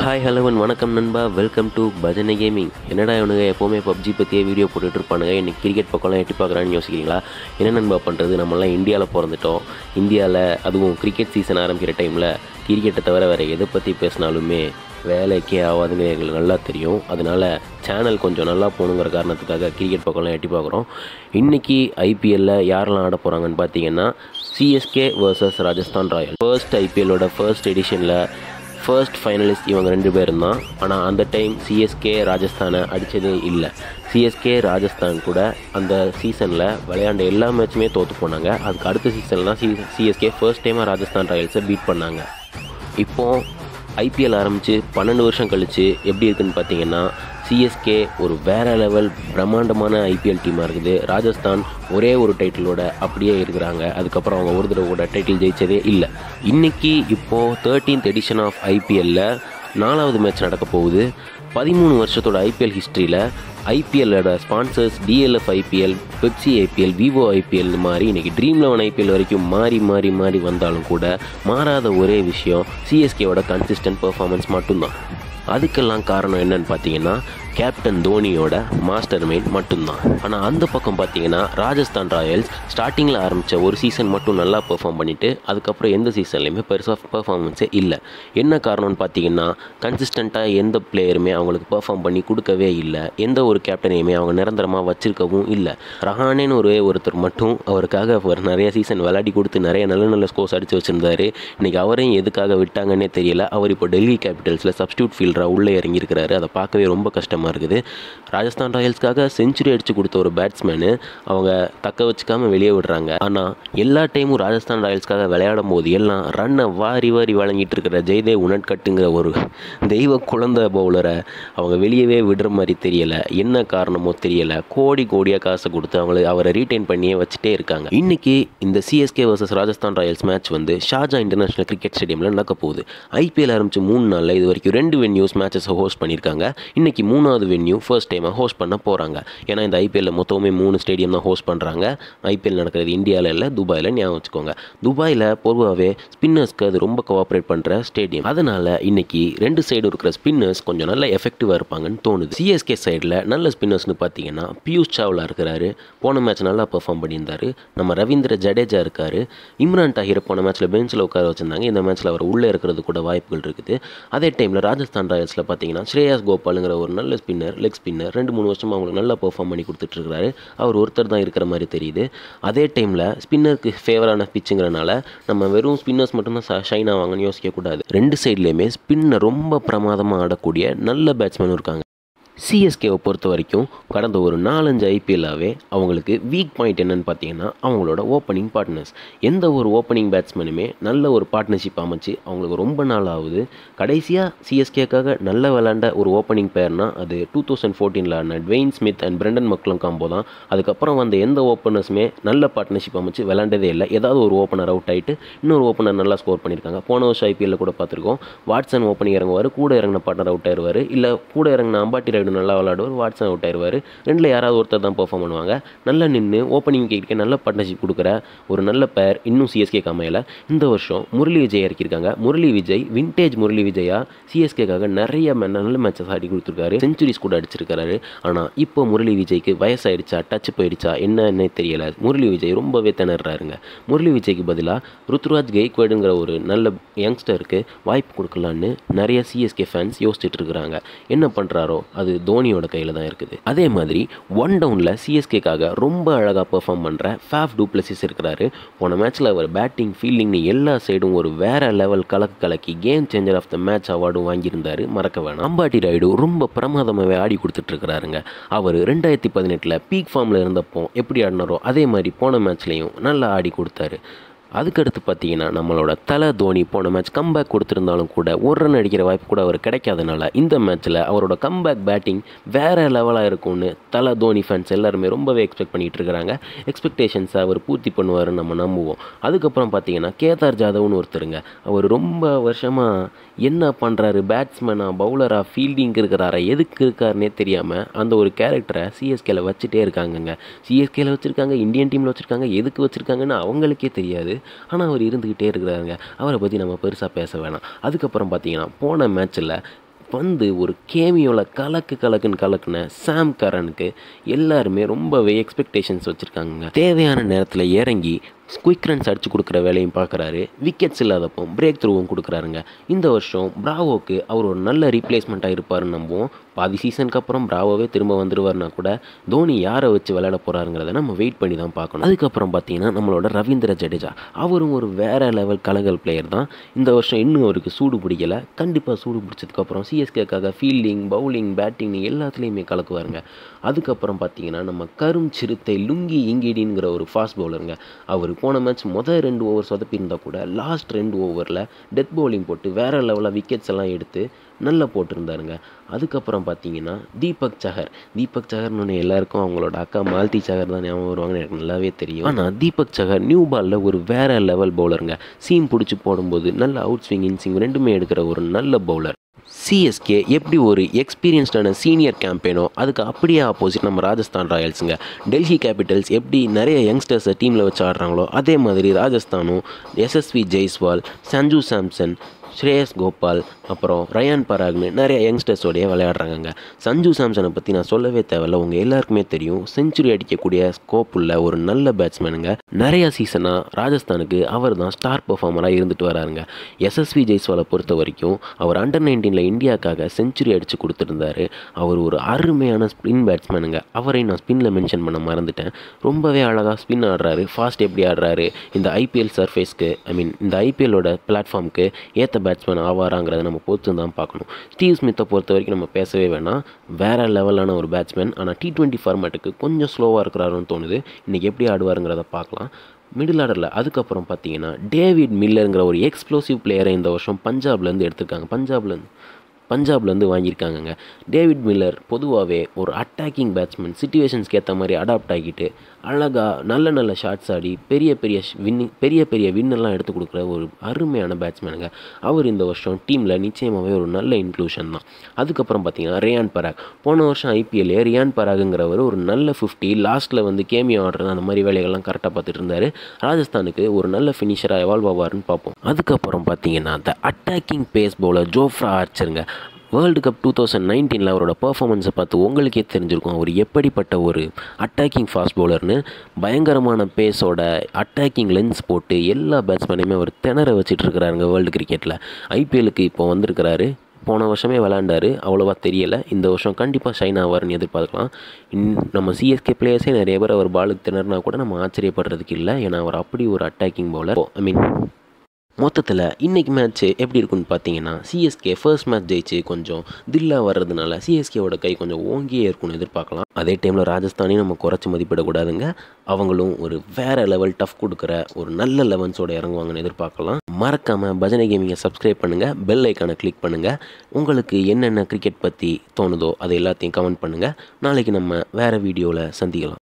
hi ஹலோவன் வணக்கம் நண்பா welcome to பஜனை கேமிங் என்னடா இவனுங்க எப்போவுமே பப்ஜி பற்றியே வீடியோ போட்டுட்டு இருப்பானுங்க இன்னைக்கு கிரிக்கெட் பக்கம்லாம் எட்டி பார்க்குறான்னு யோசிக்கிறீங்களா என்ன நண்பா பண்ணுறது நம்மலாம் இந்தியாவில் பிறந்துட்டோம் இந்தியாவில் அதுவும் கிரிக்கெட் சீசன் ஆரம்பிக்கிற டைமில் கிரிக்கெட்டை தவிர வேறு எதை பற்றி பேசினாலுமே வேலைக்கே ஆகாதுங்க எங்களுக்கு நல்லா தெரியும் அதனால சேனல் கொஞ்சம் நல்லா போகணுங்கிற காரணத்துக்காக கிரிக்கெட் பக்கம்லாம் எட்டி பார்க்குறோம் இன்றைக்கி ஐபிஎல்லில் யாரெல்லாம் ஆட போகிறாங்கன்னு பார்த்தீங்கன்னா CSK vs Rajasthan Royal first ஐபிஎல்லோட ஃபர்ஸ்ட் எடிஷனில் ஃபர்ஸ்ட் ஃபைனலிஸ்ட் இவங்க ரெண்டு பேரும் தான் ஆனால் அந்த டைம் சிஎஸ்கே ராஜஸ்தானை அடித்ததே இல்லை சிஎஸ்கே ராஜஸ்தான் கூட அந்த சீசனில் விளையாண்ட எல்லா மேட்சுமே தோற்று போனாங்க அதுக்கு அடுத்த சீசனில் தான் சி சிஎஸ்கே ஃபர்ஸ்ட் டைமாக ராஜஸ்தான் ராயல்ஸை பீட் பண்ணாங்க இப்போது ஐபிஎல் ஆரம்பித்து பன்னெண்டு வருஷம் கழித்து எப்படி இருக்குன்னு பார்த்தீங்கன்னா சிஎஸ்கே ஒரு வேற லெவல் பிரம்மாண்டமான ஐபிஎல் டீமாக இருக்குது ராஜஸ்தான் ஒரே ஒரு டைட்டிலோட அப்படியே இருக்கிறாங்க அதுக்கப்புறம் அவங்க ஒரு தடவை கூட டைட்டில் ஜெயிச்சதே இல்லை இன்னைக்கு இப்போது தேர்ட்டீன்த் எடிஷன் ஆஃப் ஐபிஎல்ல நாலாவது மேட்ச் நடக்க போகுது பதிமூணு வருஷத்தோட ஐபிஎல் ஹிஸ்ட்ரியில் ஐபிஎல்லோட sponsors DLF IPL Pepsi IPL Vivo IPL மாதிரி இன்னைக்கு ட்ரீம் லெவன் ஐபிஎல் வரைக்கும் மாறி மாறி மாறி வந்தாலும் கூட மாறாத ஒரே விஷயம் சிஎஸ்கேவோட கன்சிஸ்டன்ட் பெர்ஃபார்மன்ஸ் மட்டும்தான் அதுக்கெல்லாம் காரணம் என்னன்னு பார்த்தீங்கன்னா கேப்டன் தோனியோட மாஸ்டர் மைண்ட் மட்டும்தான் ஆனால் அந்த பக்கம் பார்த்தீங்கன்னா ராஜஸ்தான் ராயல்ஸ் ஸ்டார்டிங்கில் ஆரம்பித்த ஒரு சீசன் மட்டும் நல்லா பெர்ஃபார்ம் பண்ணிவிட்டு அதுக்கப்புறம் எந்த சீசன்லையுமே பெருசாக பெர்ஃபார்மன்ஸே இல்லை என்ன காரணம்னு பார்த்தீங்கன்னா கன்சிஸ்டண்ட்டாக எந்த பிளேயருமே அவங்களுக்கு பெர்ஃபார்ம் பண்ணி கொடுக்கவே இல்லை எந்த ஒரு கேப்டனையுமே அவங்க நிரந்தரமாக வச்சிருக்கவும் இல்லை ரஹானேன்னு ஒரே ஒருத்தர் மட்டும் அவருக்காக அவர் நிறைய சீசன் விளையாடி கொடுத்து நிறைய நல்ல நல்ல ஸ்கோர்ஸ் அடித்து வச்சிருந்தாரு இன்றைக்கி அவரையும் எதுக்காக விட்டாங்கன்னே தெரியல அவர் இப்போ டெல்லி கேபிட்டல்ஸில் சப்ஸ்டியூட் ஃபீல்டராக உள்ளே இறங்கியிருக்கிறாரு அதை பார்க்கவே ரொம்ப கஷ்டமாக இருக்குது ராஜஸ்தான் ராயல்ஸ்க்காக செஞ்சுரி அடித்து கொடுத்த ஒரு பேட்ஸ்மேனு அவங்க தக்க வச்சுக்காம வெளியே விடுறாங்க ஆனால் எல்லா டைமும் ராஜஸ்தான் ராயல்ஸ்க்காக விளையாடும் போது எல்லாம் ரன்னை வாரி வாரி வழங்கிட்டு இருக்கிற ஜெய்தேவ் உணட்கட்டுங்கிற ஒரு தெய்வ குழந்தை பவுலரை அவங்க வெளியவே விடுற மாதிரி தெரியல என்ன காரணமோ தெரியல கோடி கோடியாக காசை கொடுத்து அவங்களை அவரை ரீட்டைன் பண்ணியே வச்சுட்டே இருக்காங்க இன்னைக்கு இந்த CSK versus Rajasthan Royals match வந்து ஷார்ஜா இன்டர்நேஷனல் கிரிக்கெட் ஸ்டேடியமில் நடக்க போகுது ஐபிஎல் ஆரம்பிச்சு மூணு நாளில் இது வரைக்கும் ரெண்டு வென்யூஸ் மேட்சஸை ஹோஸ்ட் பண்ணியிருக்காங்க இன்னைக்கு மூணாவது வென்யூ ஃபர்ஸ்ட் டைமாக ஹோஸ்ட் பண்ண போகிறாங்க ஏன்னா இந்த ஐபிஎல்ல மொத்தமே மூணு ஸ்டேடியம் தான் ஹோஸ்ட் பண்ணுறாங்க ஐபிஎல் நடக்கிறது இந்தியாவில் இல்லை துபாயில் ஞாபகம் வச்சுக்கோங்க துபாயில் பொதுவாகவே ஸ்பின்னர்ஸ்க்கு அது ரொம்ப கோஆப்ரேட் பண்ணுற ஸ்டேடியம் அதனால் இன்னைக்கு ரெண்டு சைடு இருக்கிற ஸ்பின்னர்ஸ் கொஞ்சம் நல்ல எஃபெக்டிவாக இருப்பாங்கன்னு தோணுது சிஎஸ்கே சைடில் நல்ல ஸ்பின்னர்ஸ்னு பார்த்தீங்கன்னா பியூஷ் சாவ்லா இருக்கிறாரு போன மேட்ச் நல்லா பெர்ஃபார்ம் பண்ணியிருந்தாரு நம்ம ரவீந்திர ஜடேஜா இருக்காரு இம்ரான் தாஹிர் போன மேட்ச்சில் பெஞ்சில் உட்கார வச்சிருந்தாங்க இந்த மேட்ச்சில் அவர் உள்ளே இருக்கிறது கூட வாய்ப்புகள் இருக்குது அதே டைமில் ராஜஸ்தான் ராயல்ஸில் பார்த்தீங்கன்னா ஸ்ரேயாஸ் கோபாலுங்கிற ஒரு நல்ல ஸ்பின்னர் லெக் ஸ்பின்னர் ரெண்டு மூணு வருஷமாக அவங்களுக்கு நல்லா பெர்ஃபார்ம் பண்ணி கொடுத்துட்ருக்காரு அவர் ஒருத்தர் தான் இருக்கிற மாதிரி தெரியுது அதே டைமில் ஸ்பின்னருக்கு ஃபேவரான பிச்சுங்கிறனால நம்ம வெறும் ஸ்பின்னர்ஸ் மட்டும்தான் ஷைன் ஆவாங்கன்னு யோசிக்கக்கூடாது ரெண்டு சைட்லேயுமே ஸ்பின்னை ரொம்ப பிரமாதமாக ஆடக்கூடிய நல்ல பேட்ஸ்மேனும் இருக்காங்க சிஎஸ்கேவை பொறுத்த வரைக்கும் கடந்த ஒரு நாலஞ்சு ஐபிஎல்லாகவே அவங்களுக்கு வீக் பாயிண்ட் என்னன்னு பார்த்தீங்கன்னா அவங்களோட ஓப்பனிங் பார்ட்னர்ஸ் எந்த ஒரு ஓப்பனிங் பேட்ஸ்மேனுமே நல்ல ஒரு பார்ட்னர்ஷிப் அமைச்சு அவங்களுக்கு ரொம்ப நாள் ஆகுது கடைசியாக சிஎஸ்கேக்காக நல்ல விளாண்ட ஒரு ஓப்பனிங் பேர்னா அது டூ தௌசண்ட் ஃபோர்டீனில் ஆன Dwayne Smith and Brendon McCullum combo தான் அதுக்கப்புறம் வந்த எந்த ஓப்பனர்ஸுமே நல்ல பார்ட்னர்ஷிப் அமைச்சு விளாண்டதே இல்லை ஏதாவது ஒரு ஓப்பனர் அவுட் ஆகிட்டு இன்னொரு ஓப்பனர் நல்லா ஸ்கோர் பண்ணியிருக்காங்க போன வருஷம் ஐபிஎல்ல கூட பார்த்துருக்கோம் வாட்சன் ஓப்பனிங் இறங்குவார் கூட இறங்கின பார்ட்னர் அவுட் ஆயிடுவார் இல்லை கூட இறங்கின அம்பாட்டி ரைடு நல்லா விளாடுவார் வாட்சன் அவுட் ஆயிடுவார் ரெண்டில் யாராவது ஒருத்தர் தான் பெர்ஃபார்ம் பண்ணுவாங்க நல்லா நின்று ஓப்பனிங் கிரிக்கெட் நல்ல பார்ட்னர்ஷிப் கொடுக்குற ஒரு நல்ல பேர் இன்னும் சிஎஸ்கே அமையல இந்த வருஷம் முரளி விஜய் இறக்கியிருக்காங்க முரளி விஜய் விண்டேஜ் முரளி விஜயா சிஎஸ்கேக்காக நிறைய மே- நல்ல மேட்சஸ் ஆடி கொடுத்துருக்காரு செஞ்சுரிஸ் கூட அடிச்சிருக்காரு ஆனால் இப்போ முரளி விஜய்க்கு வயசாயிடுச்சா டச் போயிடுச்சா என்னன்னே தெரியல முரளி விஜய் ரொம்பவே திணறாருங்க முரளி விஜய்க்கு பதிலாக ருத்ராஜ் கெய்க்வேடுங்கிற ஒரு நல்ல யங்ஸ்டருக்கு வாய்ப்பு கொடுக்கலான்னு நிறைய சிஎஸ்கே ஃபேன்ஸ் யோசிச்சுட்டு இருக்கிறாங்க என்ன பண்ணுறாரோ அது தோனியோட கையில் தான் இருக்குது அதே மாதிரி ஒன் டவுனில் சிஎஸ்கேக்காக ரொம்ப அழகாக பெர்ஃபார்ம் பண்ணுற ஃபேஃப் டூப்ளசிஸ் இருக்கிறாரு போன மேட்ச்சில் அவர் பேட்டிங் ஃபீல்டிங்னு எல்லா சைடும் ஒரு வேற லெவல் கலக்கு கலக்கி game changer of the match அவார்டும் வாங்கியிருந்தாரு மறக்க வேணாம் அம்பாட்டி ராய்டு ரொம்ப பிரமாதமாகவே ஆடி கொடுத்துட்டு இருக்கிறாருங்க அவர் ரெண்டாயிரத்தி பதினெட்டில் பீக் ஃபார்மில் இருந்தப்போ எப்படி ஆடினாரோ அதே மாதிரி போன மேட்ச்லேயும் நல்லா ஆடி கொடுத்தாரு அதுக்கடுத்து பார்த்தீங்கன்னா நம்மளோட தலை தோனி போன மேட்ச் கம்பேக் கொடுத்துருந்தாலும் கூட ஒரு ரன் அடிக்கிற வாய்ப்பு கூட அவர் கிடைக்காதனால இந்த மேட்ச்சில் அவரோட கம்பேக் பேட்டிங் வேற லெவலாக இருக்கும்னு தலை தோனி ஃபேன்ஸ் எல்லாருமே ரொம்பவே எக்ஸ்பெக்ட் பண்ணிட்டு இருக்கிறாங்க எக்ஸ்பெக்டேஷன்ஸை அவர் பூர்த்தி பண்ணுவாருன்னு நம்ம நம்புவோம் அதுக்கப்புறம் பார்த்தீங்கன்னா கேதார் ஜாதவ்னு ஒருத்தருங்க அவர் ரொம்ப வருஷமாக என்ன பண்ணுறாரு பேட்ஸ்மேனா பவுலரா ஃபீல்டிங் இருக்கிறாரா எதுக்கு இருக்காருன்னே தெரியாமல் அந்த ஒரு கேரக்டரை சிஎஸ்கேல வச்சுட்டே இருக்காங்கங்க சிஎஸ்கேல வச்சுருக்காங்க இந்தியன் டீமில் வச்சுருக்காங்க எதுக்கு வச்சுருக்காங்கன்னு அவங்களுக்கே தெரியாது ஆனால் அவர் இருந்துக்கிட்டே இருக்கிறாருங்க அவரை பற்றி நம்ம பெருசாக பேச வேணாம் அதுக்கப்புறம் பார்த்தீங்கன்னா போன மேட்ச்சில் வந்து ஒரு கேமியோவில் கலக்கு கலக்குன்னு கலக்குன சாம் கரனுக்கு எல்லாருமே ரொம்பவே எக்ஸ்பெக்டேஷன்ஸ் வச்சுருக்காங்க தேவையான நேரத்தில் இறங்கி குயிக் ரன்ஸ் அடிச்சு கொடுக்குற வேலையும் பார்க்குறாரு விக்கெட்ஸ் இல்லாதப்போ பிரேக் த்ரூவும் கொடுக்குறாருங்க இந்த வருஷம் பிராவோக்கு அவர் ஒரு நல்ல ரீப்ளேஸ்மெண்ட்டாக இருப்பாருன்னு நம்புவோம் பாதி சீசனுக்கு அப்புறம் பிராவோவே திரும்ப வந்துடுவார்னா கூட தோனி யாரை வச்சு விளையாட போகிறாருங்கிறத நம்ம வெயிட் பண்ணி தான் பார்க்கணும் அதுக்கப்புறம் பார்த்தீங்கன்னா நம்மளோட ரவீந்திர ஜடேஜா அவரும் ஒரு வேற லெவல் கலகல் பிளேயர் தான் இந்த வருஷம் இன்னும் அவருக்கு சூடு பிடிக்கல கண்டிப்பாக சூடு பிடிச்சதுக்கப்புறம் சிஎஸ்கேக்காக ஃபீல்டிங் பவுலிங் பேட்டிங் எல்லாத்துலேயுமே கலக்குவாருங்க அதுக்கப்புறம் பார்த்தீங்கன்னா நம்ம கரும் சிறுத்தை லுங்கி இங்கிடிங்கிற ஒரு ஃபாஸ்ட் பவுலருங்க அவர் போன மேட்ச் முதல் ரெண்டு ஓவர் சொதப்பியிருந்தா கூட லாஸ்ட் ரெண்டு ஓவரில் டெத் பவுலிங் போட்டு வேறு லெவலில் விக்கெட்ஸ் எல்லாம் எடுத்து நல்லா போட்டிருந்தாருங்க அதுக்கப்புறம் பார்த்தீங்கன்னா தீபக் சஹர் தீபக் சஹர்னு எல்லாருக்கும் அவங்களோட அக்கா மால்தி சஹர் தான் ஞாபகம் வருவாங்கன்னு எனக்கு நல்லாவே தெரியும் ஆனால் தீபக் சஹர் நியூ பாலில் ஒரு வேற லெவல் பவுலருங்க சீம் பிடிச்சி போடும்போது நல்ல அவுட் ஸ்விங் இன் ஸ்விங் ரெண்டுமே எடுக்கிற ஒரு நல்ல பவுலர் சிஎஸ்கே எப்படி ஒரு எக்ஸ்பீரியன்ஸ்டான சீனியர் கேம்பெயினோ அதுக்கு அப்படியே ஆப்போசிட் நம்ம ராஜஸ்தான் ராயல்ஸுங்க டெல்லி கேபிட்டல்ஸ் எப்படி நிறைய யங்ஸ்டர்ஸை டீமில் வச்சு ஆடுறாங்களோ அதே மாதிரி ராஜஸ்தானும் எஸ்எஸ்வி ஜெய்ஸ்வால் சஞ்சு சாம்சன் ஸ்ரேயஸ் கோபால் அப்புறம் ரயான் பராக்னு நிறைய யங்ஸ்டர்ஸோடைய விளையாடுறாங்க சஞ்சு சாம்சனை பற்றி நான் சொல்லவே தேவையில்ல உங்கள் எல்லாருக்குமே தெரியும் செஞ்சுரி அடிக்கக்கூடிய ஸ்கோப் உள்ள ஒரு நல்ல பேட்ஸ்மேனுங்க நிறைய சீசனாக ராஜஸ்தானுக்கு அவர் தான் ஸ்டார் பர்ஃபார்மராக இருந்துட்டு வராருங்க எஸ்எஸ்வி ஜெய்ஸ்வாலை பொறுத்த வரைக்கும் அவர் அண்டர் நைன்டீனில் இந்தியாவுக்காக செஞ்சுரி அடித்து கொடுத்துருந்தாரு அவர் ஒரு அருமையான ஸ்பின் பேட்ஸ்மேனுங்க அவரை நான் ஸ்பின்னில் மென்ஷன் பண்ண மறந்துட்டேன் ரொம்பவே அழகாக ஸ்பின் ஆடுறாரு ஃபாஸ்ட் எப்படி ஆடுறாரு இந்த ஐபிஎல் சர்ஃபேஸ்க்கு ஐ மீன் இந்த ஐபிஎல்லோட பிளாட்ஃபார்முக்கு ஏற்ற பேட்ஸ்மேன் ஆவாராங்கிறத நம்ம பொறுத்து தான் பார்க்கணும் ஸ்டீவ் ஸ்மித்தை பொறுத்த வரைக்கும் நம்ம பேசவே வேணாம் வேறு லெவலான ஒரு பேட்ஸ்மேன் ஆனால் டி டுவெண்ட்டி ஃபார்மேட்டுக்கு கொஞ்சம் ஸ்லோவாக இருக்கிறாருன்னு தோணுது இன்றைக்கி எப்படி ஆடுவாருங்கிறத பார்க்கலாம் மிடில் ஆர்டரில் அதுக்கப்புறம் பார்த்தீங்கன்னா டேவிட் மில்லருங்கிற ஒரு எக்ஸ்ப்ளோசிவ் பிளேயரை இந்த வருஷம் பஞ்சாப்லேருந்து எடுத்திருக்காங்க பஞ்சாப்லேருந்து பஞ்சாப்லேருந்து வாங்கியிருக்காங்க டேவிட் மில்லர் பொதுவாகவே ஒரு அட்டாக்கிங் பேட்ஸ்மேன் சுச்சுவேஷன்ஸ்க்கு ஏற்ற மாதிரி அடாப்ட் ஆகிட்டு அழகாக நல்ல நல்ல ஷாட்ஸ் ஆடி பெரிய பெரிய வின்னிங் பெரிய பெரிய வின்னெல்லாம் எடுத்து கொடுக்குற ஒரு அருமையான பேட்ஸ்மேனுங்க அவர் இந்த வருஷம் டீமில் நிச்சயமாகவே ஒரு நல்ல இன்க்ளூஷன் தான் அதுக்கப்புறம் பார்த்தீங்கன்னா ரியான் பராக் போன வருஷம் ஐபிஎல்லே ரியான் பராகுங்கிறவர் ஒரு நல்ல ஃபிஃப்டி லாஸ்ட்டில் வந்து கேமியோ ஆடுறது அந்த மாதிரி வேலைகள்லாம் கரெக்டாக பார்த்துட்டு இருந்தார் ராஜஸ்தானுக்கு ஒரு நல்ல ஃபினிஷராக எவால்வ் ஆவார்னு பார்ப்போம் அதுக்கப்புறம் பார்த்தீங்கன்னா the attacking pace bowler Jofra ஆர்ச்சருங்க வேர்ல்டு கப் டூ தௌசண்ட் நைன்டீனில் அவரோட பர்ஃபார்மன்ஸை பார்த்து உங்களுக்கே தெரிஞ்சிருக்கும் அவர் எப்படிப்பட்ட ஒரு அட்டாக்கிங் ஃபாஸ்ட் பவுலர்னு பயங்கரமான பேஸோட அட்டாக்கிங் லென்ஸ் போட்டு எல்லா பேட்ஸ்மேனையுமே அவர் திணற வச்சுட்டு இருக்கிறாருங்க வேர்ல்டு கிரிக்கெட்டில் ஐபிஎலுக்கு இப்போ வந்திருக்கிறாரு போன வருஷமே விளாண்டாரு அவ்வளோவா தெரியலை இந்த வருஷம் கண்டிப்பாக ஷைன் ஆவார்னு எதிர்பார்க்கலாம் இன் நம்ம சிஎஸ்கே பிளேயர்ஸே நிறைய பேர் அவர் பாலுக்கு திணறினா கூட நம்ம ஆச்சரியப்படுறதுக்கு இல்லை ஏன்னா அவர் அப்படி ஒரு அட்டாக்கிங் பவுலர் ஐ மீன் மொத்தத்தில் இன்றைக்கி மேட்ச்சு எப்படி இருக்குன்னு பார்த்தீங்கன்னா சிஎஸ்கே ஃபர்ஸ்ட் மேட்ச் ஜெயிச்சு கொஞ்சம் தில்லாக வர்றதுனால சிஎஸ்கேவோட கை கொஞ்சம் ஓங்கியே இருக்கும்னு எதிர்பார்க்கலாம் அதே டைமில் ராஜஸ்தானையும் நம்ம குறைச்சி மதிப்பிடக்கூடாதுங்க அவங்களும் ஒரு வேறு லெவல் டஃப் கொடுக்குற ஒரு நல்ல லெவன்ஸோட இறங்குவாங்கன்னு எதிர்பார்க்கலாம் மறக்காமல் பஜனை கேமிங்கை சப்ஸ்கிரைப் பண்ணுங்கள் பெல் ஐக்கானை கிளிக் பண்ணுங்கள் உங்களுக்கு என்னென்ன கிரிக்கெட் பற்றி தோணுதோ அதை எல்லாத்தையும் கமெண்ட் பண்ணுங்கள் நாளைக்கு நம்ம வேறு வீடியோவில் சந்திக்கலாம்